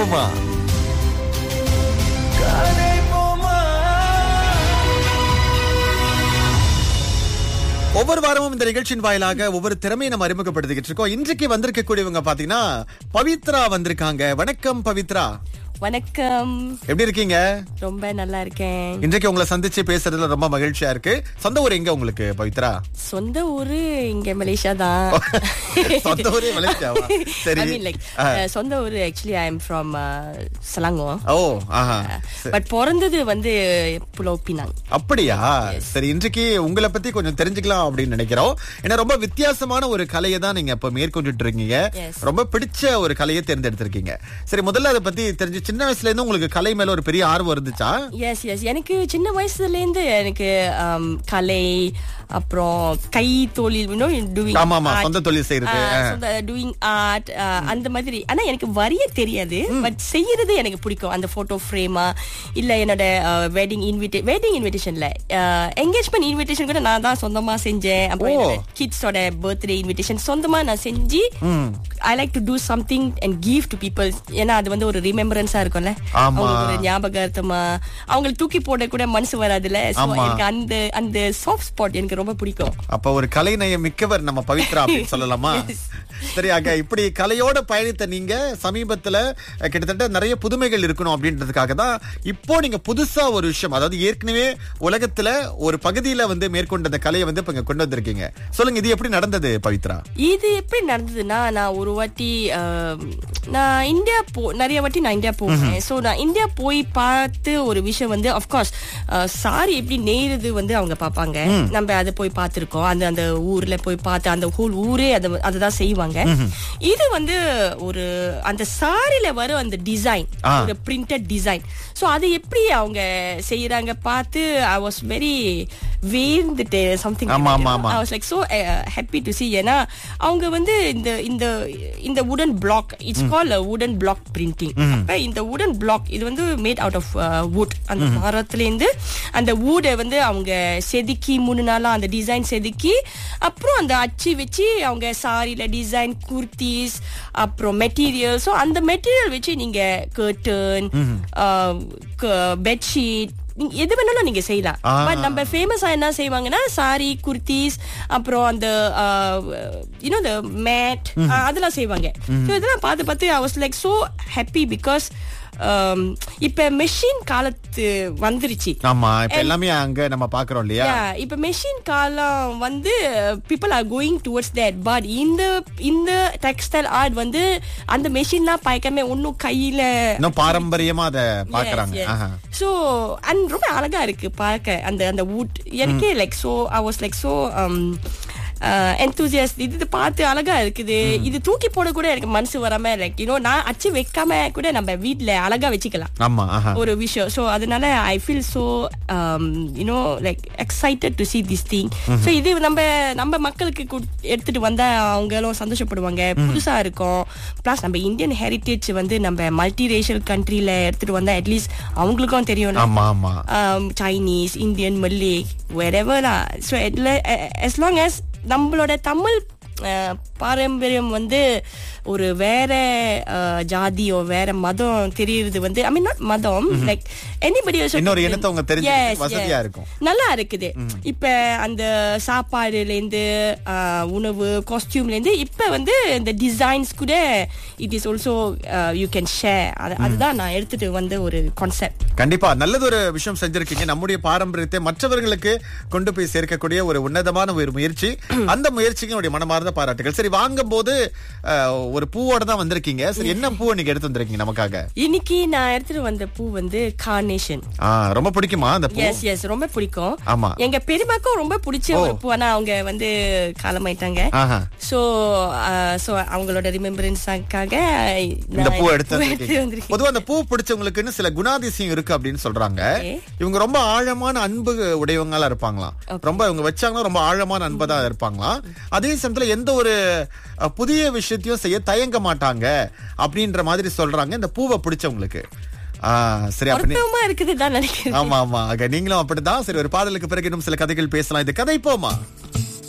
போமா ஒவ்வொரு வாரமும் இந்த நிகழ்ச்சியின் வாயிலாக ஒவ்வொரு திறமையை நம்ம அறிமுகப்படுத்திக்கிட்டு இருக்கோம் இன்றைக்கு வந்திருக்கக்கூடியவங்க பாத்தீங்கன்னா பவித்ரா வந்திருக்காங்க வணக்கம் பவித்ரா வணக்கம் எப்படி இருக்கீங்க ரொம்ப நல்லா இருக்கேன் இன்றைக்கு உங்களை சந்திச்சு பேசுறதுல ரொம்ப மகிழ்ச்சியா இருக்கு சொந்த ஊர் எங்க உங்களுக்கு பவித்ரா சொந்த ஊரு இங்க மலேசியா தான் சொந்த ஊரே மலேசியாவா சரி I mean like சொந்த ஊரு actually I am from Selangor oh ஆஹா பட் பிறந்தது வந்து புலோவ் பினாங் அப்படியா சரி இன்றைக்கு உங்களை பத்தி கொஞ்சம் தெரிஞ்சுக்கலாம் அப்படின்னு நினைக்கிறோம் ஏன்னா ரொம்ப வித்தியாசமான ஒரு கலையை தான் நீங்க இப்ப மேற்கொண்டுட்டு இருக்கீங்க Yes. ரொம்ப பிடிச்ச ஒரு கலையை தேர்ந்தெடுத்திருக்கீங்க சரி முதல்ல அதை பத்தி தெரிஞ்சு சின்ன வயசுல இருந்து உங்களுக்கு கலை மேல ஒரு பெரிய ஆர்வம் இருந்துச்சா எஸ் எஸ் எனக்கு சின்ன வயசுல இருந்து எனக்கு um, கலை அப்புறம் கை தொழில் டூயிங் ஆமா ஆமா சொந்த தொழில் செய்யறது டூயிங் ஆர்ட் அந்த மாதிரி ஆனா எனக்கு வரைய தெரியாது பட் செய்யறது எனக்கு பிடிக்கும் அந்த போட்டோ ஃப்ரேமா இல்ல என்னோட வெட்டிங் இன்விடே வெட்டிங் இன்விடேஷன்ல என்கேஜ்மெண்ட் இன்விடேஷன் கூட நான் தான் சொந்தமா செஞ்சேன் அப்புறம் ஓ. என்னோட கிட்ஸோட பர்த்டே இன்விடேஷன் சொந்தமா நான் செஞ்சு I like to do something and give to people ஏன்னா அது வந்து ஒரு ரிமெம்பரன்ஸா இருக்கும்ல ஆமா. அவங்களுக்கு ஒரு ஞாபகார்த்தமா அவங்களுக்கு தூக்கி போட கூட மனசு வராதுல்ல So, ஆமா. எனக்கு அந்த அந்த சாஃப்ட் ஸ்பாட் எனக்கு ரொம்ப பிடிக்கும் அப்ப ஒரு கலை நயம் மிக்கவர் நம்ம பவித்ரா அப்படின்னு சொல்லலாமா சரி ஆக இப்படி கலையோட பயணித்த நீங்க சமீபத்துல அஹ், கிட்டத்தட்ட நிறைய புதுமைகள் இருக்கணும் அப்படின்றதுக்காக தான் இப்போ நீங்க புதுசா ஒரு விஷயம் அதாவது ஏற்கனவே உலகத்துல ஒரு பகுதியில வந்து மேற்கொண்ட அந்த கலையை வந்து இப்ப இங்க கொண்டு வந்திருக்கீங்க சொல்லுங்க இது எப்படி நடந்தது பவித்ரா இது எப்படி நடந்ததுன்னா நான் ஒரு வாட்டி ஆம், நான் இந்தியா போ நிறைய வாட்டி நான் இந்தியா போவேன் சோ நான் இந்தியா போய் பார்த்து ஒரு விஷயம் வந்து அஃப்கோர்ஸ் சாரி எப்படி நெய்றது வந்து அவங்க பார்ப்பாங்க நம்ம அதை போய் பார்த்திருக்கோம் அந்த அந்த ஊர்ல போய் பார்த்து அந்த ஹோல் ஊரே அதை அதுதான் செய்வாங்க இது வந்து ஒரு அந்த சாரில வரும் அந்த டிசைன் ஆ. ஒரு பிரிண்டட் டிசைன் சோ அது எப்படி அவங்க செய்யறாங்க பார்த்து ஐ வாஸ் வெரி வேர்ந்துட்டு சம்திங் ஆமா, ஆமா, ஆமா. I was like so happy to see ஏன்னா அவங்க வந்து இந்த இந்த இந்த வுடன் பிளாக் இட்ஸ் கால் வுடன் பிளாக் பிரிண்டிங் அப்ப இந்த வுடன் பிளாக் இது வந்து மேட் அவுட் ஆஃப் வுட் அந்த மரத்துல இருந்து அந்த வூடை வந்து அவங்க செதுக்கி மூணு நாளா அந்த டிசைன் செதுக்கி அப்புறம் அந்த அச்சு வச்சு அவங்க சாரியில டிசைன் குர்த்திஸ் அப்புறம் மெட்டீரியல் ஸோ அந்த மெட்டீரியல் வச்சு நீங்க கர்டன் பெட்ஷீட் நீங்க எது வேணாலும் நீங்க செய்யலாம் ஆ. பட் நம்ம ஃபேமஸா என்ன செய்வாங்கன்னா சாரி குர்த்திஸ் அப்புறம் அந்த யூனோ த மேட் அதெல்லாம் செய்வாங்க ஸோ இதெல்லாம் பார்த்து பார்த்து I was like so happy because இப்ப மெஷின் காலத்து வந்துருச்சு ஆமா இப்ப எல்லாமே அங்க நம்ம பாக்குறோம் இல்லையா Yeah, இப்ப மெஷின் காலம் வந்து people are going towards that but இந்த இந்த டெக்ஸ்டைல் ஆர்ட் வந்து அந்த மெஷின்லாம் பார்க்காம ஒன்னும் கையில இன்னும் பாரம்பரியமா அத பாக்குறாங்க ஆஹா. ஸோ அண்ட் ரொம்ப அழகா இருக்கு பார்க்க அந்த அந்த வுட் எனக்கே like so I was like so enthusiastic இது பார்த்து அழகா இருக்குது இது தூக்கி போட கூட எனக்கு மனசு வராம லைக் யூனோ நான் அச்சு வைக்காம கூட நம்ம வீட்ல அழகா வச்சுக்கலாம் ஆமா ஆஹா ஒரு விஷயம் ஸோ அதனால I feel so you know like excited to see this thing so இது நம்ம நம்ம மக்களுக்கு குட்- எடுத்துட்டு வந்தா அவங்களும் சந்தோஷப்படுவாங்க புதுசா இருக்கும் ப்ளஸ் நம்ம இந்தியன் ஹெரிட்டேஜ் வந்து நம்ம மல்டி ரேஷியல் கண்ட்ரில எடுத்துட்டு வந்தா அட்லீஸ்ட் அவங்களுக்கும் தெரியும் ஆமா ஆமா Chinese Indian Malay wherever so as long as நம்மளோட தமிழ் அஹ், பாரம்பரியம் வந்து ஒரு வேற அஹ், ஜாதியோ வேற மதம் தெரியறது வந்து ஐ மீன் நாட் மதம் லைக் எனிபடி இன்னொரு இனத்தை அவங்க தெரிஞ்சுக்க வசதியா இருக்கும். நல்லா இருக்குது இப்ப அந்த சாப்பாடுல இருந்து அஹ், உணவு காஸ்டியூம்ல இருந்து இப்ப வந்து இந்த டிசைன்ஸ் கூட it is also you can share அதுதான் நான் எடுத்துட்டு வந்த ஒரு கான்செப்ட் கண்டிப்பா நல்லது ஒரு விஷயம் செஞ்சிருக்கீங்க நம்முடைய பாரம்பரியத்தை மற்றவர்களுக்கு கொண்டு போய் சேர்க்கக்கூடிய ஒரு உன்னதமான ஒரு முயற்சி அந்த முயற்சிக்கு என்னுடைய மனமார்ந்த பாராட்டுகள் சரி வாங்கும் போது அஹ், ஒரு பூவோட தான் வந்திருக்கீங்க சரி என்ன பூ நீங்க எடுத்து வந்திருக்கீங்க நமக்காக இன்னைக்கு நான் எடுத்துட்டு வந்த பூ வந்து கார்னேஷன் ஆ, ரொம்ப பிடிக்குமா அந்த பூ எஸ் எஸ் ரொம்ப பிடிக்கும் ஆமா. எங்க பெரியமாக்கும் ரொம்ப பிடிச்ச ஒரு பூ ஆனா அவங்க வந்து காலமாயிட்டாங்க ஆஹா. சோ சோ அவங்களோட ரிமெம்பரன்ஸாக்காக இந்த பூ எடுத்து எடுத்து வந்திருக்கீங்க வந்திருக்கேன் பொதுவா அந்த பூ பிடிச்சவங்களுக்குன்னு சில குணாதிசயம் இருக்கு அப்படின்னு சொல்றாங்க Okay. இவங்க ரொம்ப ஆழமான அன்பு உடையவங்களா இருப்பாங்களாம் ரொம்ப இவங்க வச்சாங்கன்னா ரொம்ப ஆழமான அன்பா தான் இருப்பாங்களாம் அதே சமயத்துல எந்த ஒரு அஹ், புதிய விஷயத்தையும் செய்ய தயங்க மாட்டாங்க அப்படின்ற மாதிரி சொல்றாங்க இந்த பூவை பிடிச்சவங்களுக்கு ஆ, சரி அப்ப நீ- பொருத்தமா இருக்குது தான் நினைக்கிறேன் ஆமா ஆமா ஆக நீங்களும் அப்படிதான் சரி ஒரு பாடலுக்கு பிறகு இன்னும் சில கதைகள் பேசலாம் இது கதை போமா